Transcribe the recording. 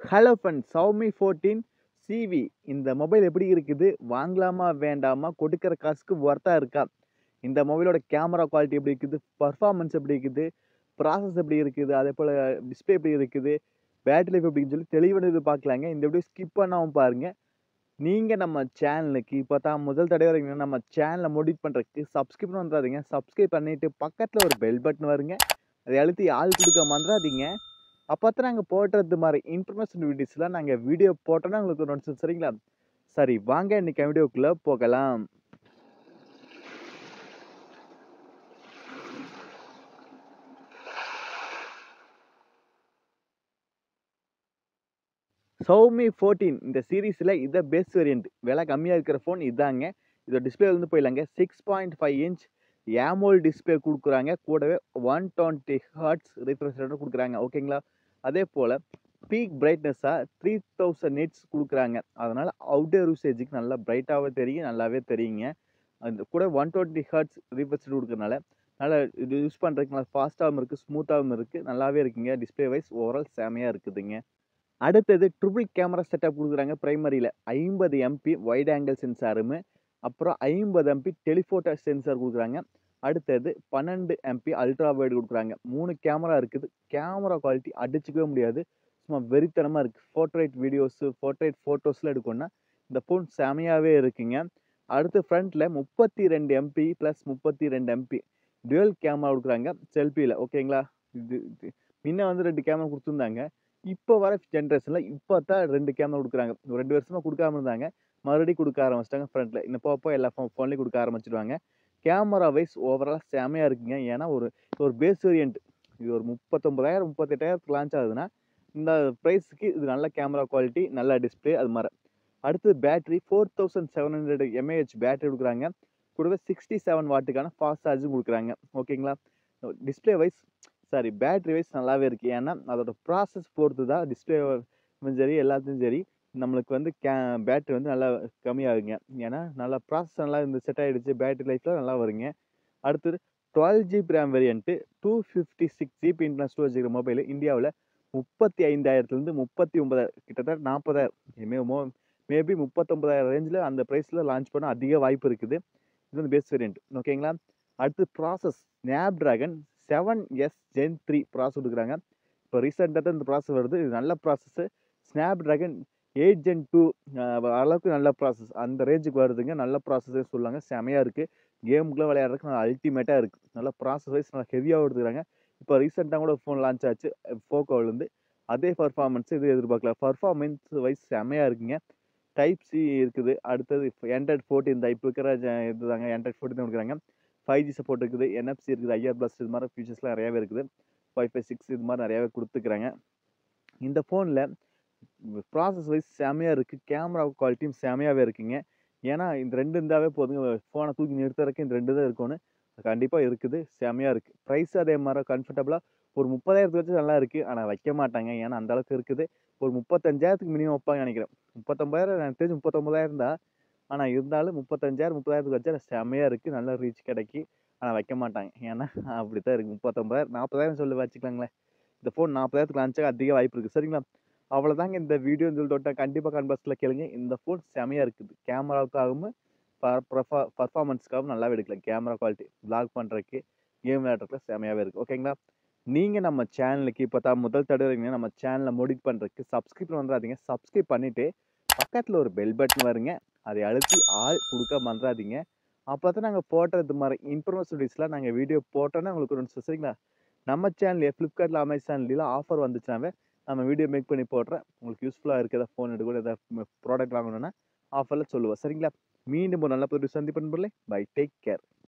hello friends Xiaomi fourteen Civi இந்த mobile எப்படி இருக்குது வாங்கலாமா வேண்டாமா கொடுக்குற காசுக்கு ஒர்த்தாக இருக்கா இந்த மொபைலோட கேமரா குவாலிட்டி எப்படி இருக்குது பர்ஃபார்மன்ஸ் எப்படி இருக்குது ப்ராசஸ் எப்படி இருக்குது அதே போல் டிஸ்பிளே எப்படி இருக்குது பேட்டரி லைஃப் எப்படின்னு சொல்லி தெளிவான இது பார்க்கலாங்க இந்த வீடியோ ஸ்கிப் பண்ணாமல் பாருங்கள் நீங்கள் நம்ம சேனலுக்கு இப்போ தான் முதல் தடவை வரீங்கன்னா நம்ம சேனலை மோடிட் பண்ணுறதுக்கு சப்ஸ்கிரைப் வந்துடாதீங்க சப்ஸ்கிரைப் பண்ணிவிட்டு பக்கத்தில் ஒரு பெல் பட்டன் வருங்க அதை அழுத்தி ஆள் கொடுக்க மறந்துடாதீங்க அப்போ தான் நாங்கள் போடுறது மாதிரி இன்ஃபர்மேஷன் வீடியோஸ்லாம் நாங்கள் வீடியோ போட்டோன்னா உங்களுக்கு நோட்ஸ் சரிங்களா சரி வாங்க இன்னைக்கு வீடியோக்குள்ளே போகலாம் Xiaomi ஃபோர்டீன் இந்த சீரீஸில் இதை பெஸ்ட் வேரியண்ட் விலை கம்மியாக இருக்கிற ஃபோன் இதாங்க இதோட டிஸ்பிளே வந்து போயிடலாங்க six point five inch AMOLED display கொடுக்குறாங்க கூடவே ஒன் டுவெண்ட்டி ஹார்ட்ஸ் ரிஃப்ரெஷ் ரேட்டர் கொடுக்குறாங்க ஓகேங்களா அதே போல் பீக் பிரைட்னஸாக த்ரீ தௌசண்ட் நிட்ஸ் கொடுக்குறாங்க அதனால் அவுட்டர் யூசேஜுக்கு நல்லா பிரைட்டாகவே தெரியும் நல்லாவே தெரியுங்க அந்த கூட ஒன் டுவெண்ட்டி ஹார்ட்ஸ் ரிஃப்ரெஷ் கொடுக்குறனால நல்லா இது யூஸ் பண்ணுறதுக்கு நல்லா ஃபாஸ்ட்டாகவும் இருக்குது ஸ்மூத்தாகவும் இருக்குது நல்லாவே இருக்குங்க டிஸ்பிளே வைஸ் ஓவரால் செமையாக இருக்குதுங்க அடுத்தது ட்ரிபிள் கேமரா செட்டப் கொடுக்குறாங்க ப்ரைமரியில் ஐம்பது எம்பி வைட் ஆங்கிள் சென்சாருமே அப்புறம் ஐம்பது எம்பி டெலிஃபோட்டோ சென்சார் கொடுக்குறாங்க அடுத்தது பன்னெண்டு எம்பி அல்ட்ரா வைடு கொடுக்குறாங்க மூணு கேமரா இருக்குது கேமரா குவாலிட்டி அடிச்சுக்கவே முடியாது சும்மா வெறித்தனமாக இருக்குது ஃபோட்டோரைட் வீடியோஸு ஃபோட்டோரைட் ஃபோட்டோஸ்லாம் எடுக்கணும்னா இந்த ஃபோன் செமையாகவே இருக்குங்க அடுத்து ஃப்ரண்ட்டில் முப்பத்தி ரெண்டு எம்பி ப்ளஸ் முப்பத்தி ரெண்டு எம்பி டுவெல் கேமரா கொடுக்குறாங்க செல்ஃபியில் ஓகேங்களா இது இது முன்ன வந்து ரெண்டு கேமரா கொடுத்துருந்தாங்க இப்போ வர ஜென்ரேஷனில் இப்போ தான் ரெண்டு கேமரா கொடுக்குறாங்க ஒரு ரெண்டு வருஷமாக கொடுக்காம இருந்தாங்க மறுபடியும் கொடுக்க ஆரம்பிச்சிட்டாங்க ஃப்ரண்ட்டில் இன்னும் போப்போ எல்லா ஃபோ ஃபோன்லேயும் கொடுக்க ஆரம்பிச்சிடுவாங்க கேமரா வைஸ் ஓவரால் செமையாக இருக்குங்க ஏன்னா ஒரு ஒரு பேஸ் வேரியண்ட் இது ஒரு முப்பத்தொம்பதாயிரம் முப்பத்தெட்டாயிரத்துக்கு லான்ச் ஆகுதுன்னா இந்த ப்ரைஸுக்கு இது நல்ல கேமரா குவாலிட்டி நல்ல டிஸ்பிளே அது மாதிரி அடுத்து battery four thousand seven hundred mAh battery கொடுக்குறாங்க கூடவே சிக்ஸ்டி செவன் வாட்டுக்கான ஃபாஸ்ட் சார்ஜும் கொடுக்குறாங்க ஓகேங்களா display wise sorry battery wise நல்லாவே இருக்குது ஏன்னா அதோட ப்ராசஸ் பொறுத்து தான் டிஸ்பிளே சரி எல்லாத்தையும் சரி நம்மளுக்கு வந்து கே பேட்டரி வந்து நல்லா கம்மியாகுங்க ஏன்னா நல்லா ப்ராசஸ் நல்லா இந்த செட் ஆகிடுச்சு பேட்டரி லைஃப்பில் நல்லா வருங்க அடுத்தது twelve GB RAM variant two fifty six GB internal storage இருக்கிற மொபைல் இந்தியாவில் முப்பத்தி ஐந்தாயிரத்துலேருந்து முப்பத்தி ஒன்பதாயிரம் கிட்டத்தட்ட நாற்பதாயிரம் மே மோ மேபி முப்பத்தொம்பதாயிரம் ரேஞ்சில் அந்த ப்ரைஸில் லான்ச் பண்ண அதிக வாய்ப்பு இருக்குது இது வந்து பெஸ்ட் வேரியன்ட் ஓகேங்களா அடுத்து process Snapdragon seven s gen three process கொடுக்குறாங்க இப்போ ரீசெண்டாக தான் இந்த ப்ராசஸ் வருது இது நல்ல process Snapdragon eight gen two அளவுக்கு நல்ல ப்ராசஸ் அந்த ரேஞ்சுக்கு வருதுங்க நல்ல ப்ராசஸே சொல்லுவாங்க செமையாக இருக்குது கேமுக்குள்ளே விளையாடுறதுக்கு நல்லா அல்டிமேட்டாக இருக்குது நல்ல ப்ராசஸ் வைஸ் நல்லா ஹெவியாக எடுத்துக்கிறாங்க இப்போ ரீசெண்டாக கூட ஃபோன் லான்ச் ஆச்சு ஃபோக்கோவிலேருந்து அதே பர்ஃபார்மன்ஸ் இது எதிர்பார்க்கல பர்ஃபார்மன்ஸ் வைஸ் செமையாக இருக்குங்க டைப் சி இருக்குது அடுத்தது ஆண்ட்ராய்ட் ஃபோர்டீன் இந்த இப்போ இருக்கிற இது தாங்க ஆண்ட்ராய்ட் ஃபோர்டீன் கொடுக்குறாங்க ஃபைவ் ஜி சப்போர்ட் இருக்குது என்எஃப்சி இருக்குது ஐஆர் ப்ளஸ் இது மாதிரி ஃபீச்சர்ஸ்லாம் நிறையாவே இருக்குது ஃபைவ் ஃபைவ் சிக்ஸ் இது மாதிரி நிறையாவே கொடுத்துக்கிறாங்க இந்த ஃபோனில் ப்ராசஸ் வைஸ் செமையாக இருக்குது கேமரா குவாலிட்டியும் செமையாகவே இருக்குங்க ஏன்னா இந்த ரெண்டு இருந்தாவே போதுங்க ஃபோனை தூக்கி நிறுத்துறதுக்கு இந்த ரெண்டு தான் இருக்கணும் கண்டிப்பாக இருக்குது செமையாக இருக்குது ப்ரைஸ் அதே மாதிரி கம்ஃபர்டபுளாக ஒரு முப்பதாயிரத்து வச்சு நல்லா இருக்குது ஆனால் வைக்க மாட்டாங்க ஏன்னா அந்த அளவுக்கு இருக்குது ஒரு முப்பத்தஞ்சாயிரத்துக்கு மினிமம் வைப்பாங்க நினைக்கிறேன் முப்பத்தொம்பதாயிரம் எனக்கு தெரிஞ்சு முப்பத்தொம்பதாயிரம் தான் ஆனால் இருந்தாலும் முப்பத்தஞ்சாயிரம் முப்பதாயிரத்துக்கு வச்சா செமையாக இருக்குது நல்ல ரீச் கிடைக்கி ஆனால் வைக்க மாட்டாங்க ஏன்னா அப்படி தான் இருக்குது முப்பத்தொம்பதாயிரம் நாற்பதாயிரம் சொல்லி வச்சுக்கலாங்களேன் இந்த ஃபோன் நாற்பதாயிரத்துக்கு லான்ச்சாக அதிக வாய்ப்பு இருக்குது சரிங்களா அவ்வளோதாங்க இந்த வீடியோ சொல்லிட்டு கண்டிப்பாக கன்வர்ஸில் கேளுங்க இந்த ஃபோன் செமையாக இருக்குது கேமராவுக்காகவும் பர்ஃபார்மன்ஸ்க்காகவும் நல்லாவே எடுக்கலாம் கேமரா குவாலிட்டி பிளாக் பண்ணுறதுக்கு கேம் விளையாடுறதுக்கு செமையாகவே இருக்குது ஓகேங்களா நீங்கள் நம்ம சேனலுக்கு இப்போ தான் முதல் தடவை நம்ம சேனலை மோடிட் பண்ணுறதுக்கு சப்ஸ்கிரைப் வந்துடாதீங்க சப்ஸ்கிரைப் பண்ணிவிட்டு பக்கத்தில் ஒரு பெல் பட்டன் வருங்க அதை அழுத்தி ஆள் கொடுக்க மறந்துடாதீங்க அப்போ தான் நாங்கள் போடுறது மாதிரி இன்ஃபர்மேஷன் வீடியோஸ்லாம் நாங்கள் வீடியோ போட்டோன்னா உங்களுக்கு ஒன்று சரிங்களா நம்ம சேனல் ஃப்ளிப்கார்ட்டில் அமேசான்லாம் ஆஃபர் வந்துச்சுனாவே நம்ம வீடியோ மேக் பண்ணி போடுறேன் உங்களுக்கு யூஸ்ஃபுல்லாக இருக்கிற ஃபோன் எடுக்க ஏதாவது ப்ராடக்ட் வாங்கணுன்னா ஆஃபரில் சொல்லுவோம் சரிங்களா மீண்டும் ஒரு நல்ல புது சந்திப்பன் பை டேக் கேர்